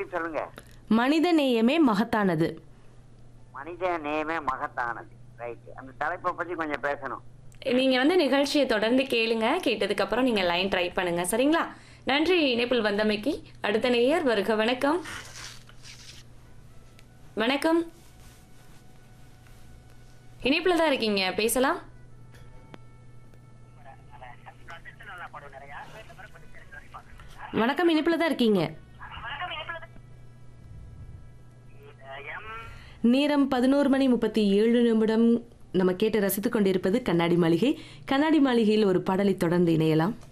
மறுபடியும் சொல்லுங்க மனித நேயமே மகத்தானது மனித நேயமே மகத்தானது ரைட் அந்த தலைப்பை பத்தி கொஞ்சம் பேசணும் நீங்க வந்து நிகழ்ச்சியை தொடர்ந்து கேளுங்க கேட்டதுக்கு அப்புறம் நீங்க லைன் ட்ரை பண்ணுங்க சரிங்களா நன்றி இணைப்பில் வந்தமைக்கு அடுத்த நேயர் வருக வணக்கம் வணக்கம் இணைப்புல தான் இருக்கீங்க பேசலாம் வணக்கம் இனிப்புல தான் இருக்கீங்க நேரம் பதினோரு மணி முப்பத்தி ஏழு நிமிடம் நம்ம கேட்டு ரசித்துக் கொண்டிருப்பது கண்ணாடி மாளிகை கண்ணாடி மாளிகையில் ஒரு பாடலை தொடர்ந்து இணையலாம்